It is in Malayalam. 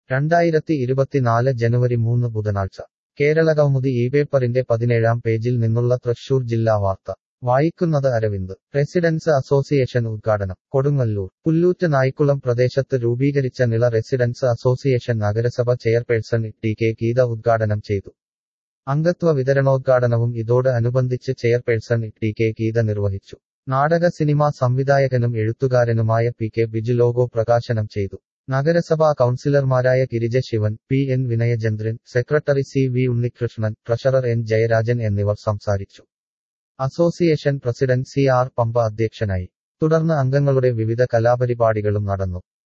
രണ്ടായിരത്തി ഇരുപത്തിനാല് ജനുവരി മൂന്ന് ബുധനാഴ്ച കേരളകൗമുദി ഈ പേപ്പറിന്റെ പതിനേഴാം പേജിൽ നിന്നുള്ള തൃശൂർ ജില്ലാ വാർത്ത വായിക്കുന്നത് അരവിന്ദ് റെസിഡൻസ് അസോസിയേഷൻ ഉദ്ഘാടനം കൊടുങ്ങല്ലൂർ പുല്ലൂറ്റ് നായ്ക്കുളം പ്രദേശത്ത് രൂപീകരിച്ച നിള റെസിഡൻസ് അസോസിയേഷൻ നഗരസഭ ചെയർപേഴ്സൺ ടി കെ ഗീത ഉദ്ഘാടനം ചെയ്തു അംഗത്വ വിതരണോദ്ഘാടനവും ഇതോട് അനുബന്ധിച്ച് ചെയർപേഴ്സൺ ടി കെ ഗീത നിർവഹിച്ചു നാടക സിനിമാ സംവിധായകനും എഴുത്തുകാരനുമായ പി കെ ബിജു ലോഗോ പ്രകാശനം ചെയ്തു നഗരസഭാ കൗൺസിലർമാരായ Girija Sivan P N Vinayachandran secretary C V Unnikrishnan treasurer N Jayarajan എന്നിവർ സംസാരിച്ചു association president C R Pampa അധ്യക്ഷനായി തുടർന്ന് അംഗങ്ങളുടെ വിവിധ കലാപരിപാടികളും നടന്നു